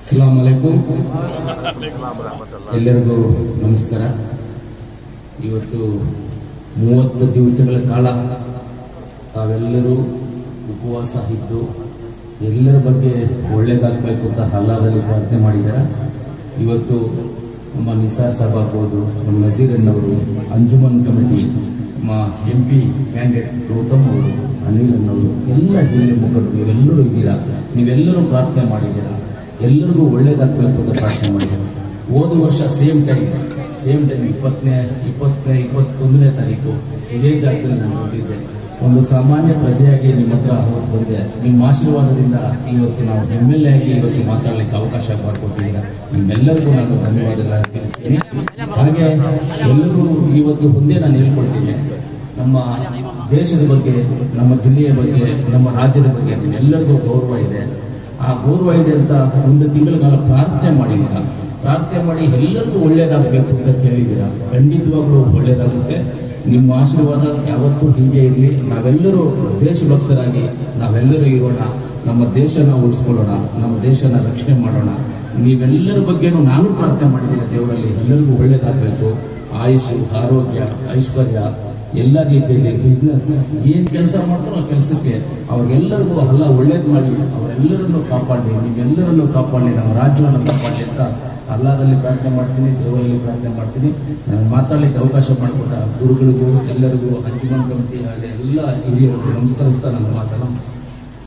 ಅಸ್ಲಾಂ ಅಲೈಕುಂ ಎಲ್ಲರಿಗೂ ನಮಸ್ಕಾರ ಇವತ್ತು ಮೂವತ್ತು ದಿವಸಗಳ ಕಾಲ ತಾವೆಲ್ಲರೂ ಉಪವಾಸ ಇದ್ದು ಎಲ್ಲರ ಬಗ್ಗೆ ಒಳ್ಳೇದಾಗಬೇಕು ಅಂತ ಹಲ್ಲಾದಲ್ಲಿ ಪ್ರಾರ್ಥನೆ ಮಾಡಿದ್ದಾರೆ ಇವತ್ತು ನಮ್ಮ ನಿಸಾರ್ ಸಾಬ್ ಆಗ್ಬೋದು ನಮ್ಮ ನಜೀರ್ ಅಣ್ಣವರು ಅಂಜುಮನ್ ಕಮಿಟಿ ನಮ್ಮ ಎಂ ಪಿ ಕ್ಯಾಂಡಿಡೇಟ್ ಗೌತಮ್ ಅವರು ಅನಿಲ್ ಅಣ್ಣವರು ಎಲ್ಲ ಹಿರಿಯ ಮುಖಂಡರು ನೀವೆಲ್ಲರೂ ಇದ್ದೀರಾ ನೀವೆಲ್ಲರೂ ಪ್ರಾರ್ಥನೆ ಮಾಡಿದ್ದೀರಾ ಎಲ್ಲರಿಗೂ ಒಳ್ಳೇದಾಗಬೇಕು ಅಂತ ಪ್ರಾರ್ಥನೆ ಮಾಡಿದ್ದಾರೆ ಹೋದ ವರ್ಷ ಸೇಮ್ ಟೈಮ್ ಸೇಮ್ ಟೈಮ್ ಇಪ್ಪತ್ತನೇ ಇಪ್ಪತ್ತನೇ ಇಪ್ಪತ್ತೊಂದನೇ ತಾರೀಕು ಇದೇ ಜಾಗದಲ್ಲಿ ನಾನು ಬಂದಿದ್ದೆ ಒಂದು ಸಾಮಾನ್ಯ ಪ್ರಜೆಯಾಗಿ ನಿಮ್ಮ ಹತ್ರ ಅವತ್ತು ಬಂದೆ ನಿಮ್ಮ ಆಶೀರ್ವಾದದಿಂದ ಇವತ್ತು ನಾವು ಎಮ್ ಎಲ್ ಎ ಆಗಿ ಇವತ್ತು ಮಾತಾಡಲಿಕ್ಕೆ ಅವಕಾಶ ಮಾಡಿಕೊಟ್ಟಿದ್ದೀರಾ ನಿಮ್ಮೆಲ್ಲರಿಗೂ ನಾನು ಧನ್ಯವಾದಗಳ ತಿಳಿಸ್ತೀನಿ ಹಾಗೆ ಎಲ್ಲರೂ ಇವತ್ತು ಮುಂದೆ ನಾನು ಹೇಳ್ಕೊಳ್ತೀನಿ ನಮ್ಮ ದೇಶದ ಬಗ್ಗೆ ನಮ್ಮ ಜಿಲ್ಲೆಯ ಬಗ್ಗೆ ನಮ್ಮ ರಾಜ್ಯದ ಬಗ್ಗೆ ಎಲ್ಲರಿಗೂ ಗೌರವ ಇದೆ ಆ ಗೌರವ ಇದೆ ಅಂತ ಒಂದು ತಿಂಗಳ ಕಾಲ ಪ್ರಾರ್ಥನೆ ಮಾಡಿದ್ದೀರಾ ಪ್ರಾರ್ಥನೆ ಮಾಡಿ ಎಲ್ಲರಿಗೂ ಒಳ್ಳೇದಾಗಬೇಕು ಅಂತ ಕೇಳಿದ್ದೀರಾ ಖಂಡಿತವಾಗ್ಲೂ ಒಳ್ಳೇದಾಗುತ್ತೆ ನಿಮ್ಮ ಆಶೀರ್ವಾದ ಯಾವತ್ತೂ ಹೀಗೆ ಇರಲಿ ನಾವೆಲ್ಲರೂ ದೇಶಭಕ್ತರಾಗಿ ನಾವೆಲ್ಲರೂ ಇರೋಣ ನಮ್ಮ ದೇಶನ ಉಳಿಸ್ಕೊಳ್ಳೋಣ ನಮ್ಮ ದೇಶನ ರಕ್ಷಣೆ ಮಾಡೋಣ ನೀವೆಲ್ಲರ ಬಗ್ಗೆನೂ ನಾನು ಪ್ರಾರ್ಥನೆ ಮಾಡಿದ್ದೀನಿ ದೇವರಲ್ಲಿ ಎಲ್ಲರಿಗೂ ಒಳ್ಳೇದಾಗಬೇಕು ಆಯುಷು ಆರೋಗ್ಯ ಐಶ್ವರ್ಯ ಎಲ್ಲ ರೀತಿಯಲ್ಲಿ ಬಿಸ್ನೆಸ್ ಏನ್ ಕೆಲಸ ಮಾಡ್ತಾರೋ ಆ ಕೆಲಸಕ್ಕೆ ಅವ್ರಿಗೆಲ್ಲರಿಗೂ ಅಲ್ಲ ಒಳ್ಳೇದು ಮಾಡಿ ಅವರೆಲ್ಲರನ್ನು ಕಾಪಾಡಲಿ ನೀವೆಲ್ಲರನ್ನು ಕಾಪಾಡಲಿ ನಮ್ಮ ರಾಜ್ಯವನ್ನು ಕಾಪಾಡಲಿ ಅಂತ ಅಲ್ಲಾದಲ್ಲಿ ಪ್ರಾರ್ಥನೆ ಮಾಡ್ತೀನಿ ದೇವರಲ್ಲಿ ಪ್ರಾರ್ಥನೆ ಮಾಡ್ತೀನಿ ನಾನು ಮಾತಾಡಲಿಕ್ಕೆ ಅವಕಾಶ ಮಾಡಿಕೊಟ್ಟ ಗುರುಗಳಿಗೂ ಎಲ್ಲರಿಗೂ ಅಂಜುಮನ್ ಕಮಿಟಿ ಹಾಗೆ ಎಲ್ಲ ಹಿರಿಯರಿಗೂ ನಮಸ್ಕರಿಸ್ತಾ ನನ್ನ ಮಾತನ್ನು